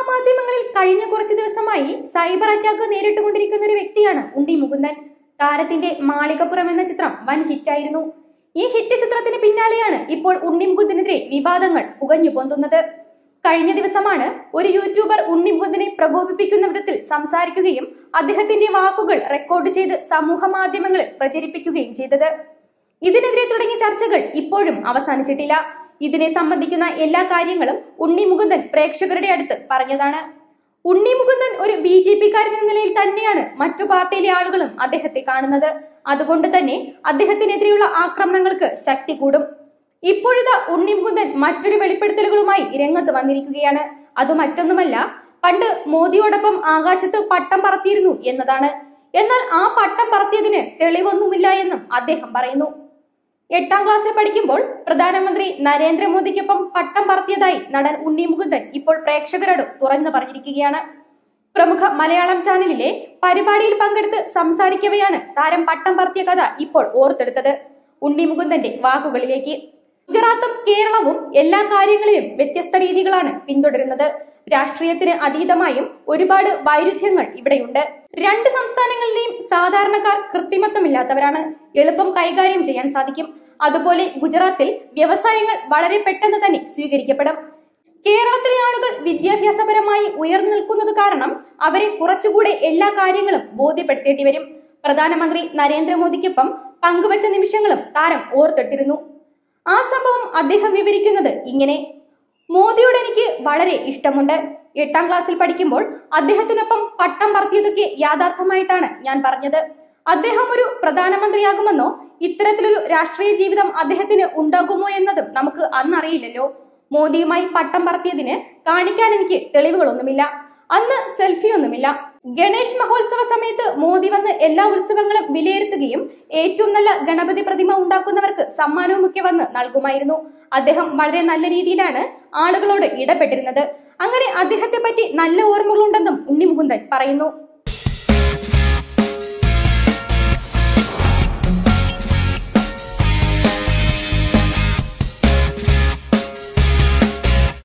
മാധ്യമങ്ങളിൽ കഴിഞ്ഞ കുറച്ച് ദിവസമായി സൈബർ അറ്റാക്ക് നേരിട്ടുകൊണ്ടിരിക്കുന്ന ഒരു വ്യക്തിയാണ് ഉണ്ണി മുകുന്ദൻ താരത്തിന്റെ മാളികപ്പുറം എന്ന ചിത്രം വൻ ഹിറ്റായിരുന്നു ഈ ഹിറ്റ് ചിത്രത്തിന് പിന്നാലെയാണ് ഇപ്പോൾ ഉണ്ണി മുകുന്ദനെതിരെ വിവാദങ്ങൾ പുകഞ്ഞു പൊന്തുന്നത് കഴിഞ്ഞ ദിവസമാണ് ഒരു യൂട്യൂബർ ഉണ്ണി മുകുന്ദനെ പ്രകോപിപ്പിക്കുന്ന വിധത്തിൽ സംസാരിക്കുകയും അദ്ദേഹത്തിന്റെ വാക്കുകൾ റെക്കോർഡ് ചെയ്ത് സമൂഹ മാധ്യമങ്ങളിൽ പ്രചരിപ്പിക്കുകയും ചെയ്തത് ഇതിനെതിരെ തുടങ്ങിയ ചർച്ചകൾ ഇപ്പോഴും അവസാനിച്ചിട്ടില്ല ഇതിനെ സംബന്ധിക്കുന്ന എല്ലാ കാര്യങ്ങളും ഉണ്ണി മുകുന്ദൻ പ്രേക്ഷകരുടെ അടുത്ത് പറഞ്ഞതാണ് ഉണ്ണി മുകുന്ദൻ ഒരു ബി ജെ പിക്കാരൻ എന്ന നിലയിൽ തന്നെയാണ് മറ്റു പാർട്ടിയിലെ ആളുകളും അദ്ദേഹത്തെ കാണുന്നത് അതുകൊണ്ട് തന്നെ അദ്ദേഹത്തിനെതിരെയുള്ള ആക്രമണങ്ങൾക്ക് ശക്തി കൂടും ഇപ്പോഴിതാ ഉണ്ണി മുകുന്ദൻ മറ്റൊരു വെളിപ്പെടുത്തലുകളുമായി രംഗത്ത് വന്നിരിക്കുകയാണ് അത് മറ്റൊന്നുമല്ല പണ്ട് മോദിയോടൊപ്പം ആകാശത്ത് പട്ടം പറത്തിയിരുന്നു എന്നതാണ് എന്നാൽ ആ പട്ടം പറത്തിയതിന് തെളിവൊന്നുമില്ല എന്നും അദ്ദേഹം പറയുന്നു എട്ടാം ക്ലാസ്സിൽ പഠിക്കുമ്പോൾ പ്രധാനമന്ത്രി നരേന്ദ്രമോദിക്കൊപ്പം പട്ടം പറത്തിയതായി നടൻ ഉണ്ണി മുകുന്ദൻ ഇപ്പോൾ പ്രേക്ഷകരോട് തുറന്നു പറഞ്ഞിരിക്കുകയാണ് പ്രമുഖ മലയാളം ചാനലിലെ പരിപാടിയിൽ പങ്കെടുത്ത് സംസാരിക്കവെയാണ് താരം പട്ടം പറത്തിയ കഥ ഇപ്പോൾ ഓർത്തെടുത്തത് ഉണ്ണി മുകുന്ദന്റെ വാക്കുകളിലേക്ക് ഗുജറാത്തും കേരളവും എല്ലാ കാര്യങ്ങളിലും വ്യത്യസ്ത രീതികളാണ് പിന്തുടരുന്നത് രാഷ്ട്രീയത്തിന് അതീതമായും ഒരുപാട് വൈരുദ്ധ്യങ്ങൾ ഇവിടെയുണ്ട് രണ്ട് സംസ്ഥാനങ്ങളിലെയും സാധാരണക്കാർ കൃത്രിമത്വമില്ലാത്തവരാണ് എളുപ്പം കൈകാര്യം ചെയ്യാൻ സാധിക്കും അതുപോലെ ഗുജറാത്തിൽ വ്യവസായങ്ങൾ വളരെ പെട്ടെന്ന് തന്നെ സ്വീകരിക്കപ്പെടും കേരളത്തിലെ ആളുകൾ വിദ്യാഭ്യാസപരമായി ഉയർന്നു നിൽക്കുന്നത് കാരണം അവരെ കുറച്ചുകൂടെ എല്ലാ കാര്യങ്ങളും ബോധ്യപ്പെടുത്തേണ്ടി വരും പ്രധാനമന്ത്രി നരേന്ദ്രമോദിക്കൊപ്പം പങ്കുവച്ച നിമിഷങ്ങളും താരം ഓർത്തെടുത്തിരുന്നു ആ സംഭവം അദ്ദേഹം വിവരിക്കുന്നത് ഇങ്ങനെ മോദിയോട് എനിക്ക് വളരെ ഇഷ്ടമുണ്ട് എട്ടാം ക്ലാസ്സിൽ പഠിക്കുമ്പോൾ അദ്ദേഹത്തിനൊപ്പം പട്ടം പറത്തിയതൊക്കെ യാഥാർത്ഥമായിട്ടാണ് ഞാൻ പറഞ്ഞത് അദ്ദേഹം ഒരു പ്രധാനമന്ത്രിയാകുമെന്നോ ഇത്തരത്തിലൊരു രാഷ്ട്രീയ ജീവിതം അദ്ദേഹത്തിന് ഉണ്ടാകുമോ എന്നതും നമുക്ക് അന്നറിയില്ലല്ലോ മോദിയുമായി പട്ടം പറത്തിയതിന് കാണിക്കാൻ എനിക്ക് തെളിവുകളൊന്നുമില്ല അന്ന് സെൽഫി ഒന്നുമില്ല ഗണേഷ് മഹോത്സവ സമയത്ത് മോദി വന്ന് എല്ലാ ഉത്സവങ്ങളും വിലയിരുത്തുകയും ഏറ്റവും നല്ല ഗണപതി പ്രതിമ ഉണ്ടാക്കുന്നവർക്ക് സമ്മാനവുമൊക്കെ വന്ന് നൽകുമായിരുന്നു അദ്ദേഹം വളരെ നല്ല രീതിയിലാണ് ആളുകളോട് ഇടപെട്ടിരുന്നത് അങ്ങനെ അദ്ദേഹത്തെ പറ്റി നല്ല ഓർമ്മകളുണ്ടെന്നും ഉണ്ണി മുകുന്ദൻ പറയുന്നു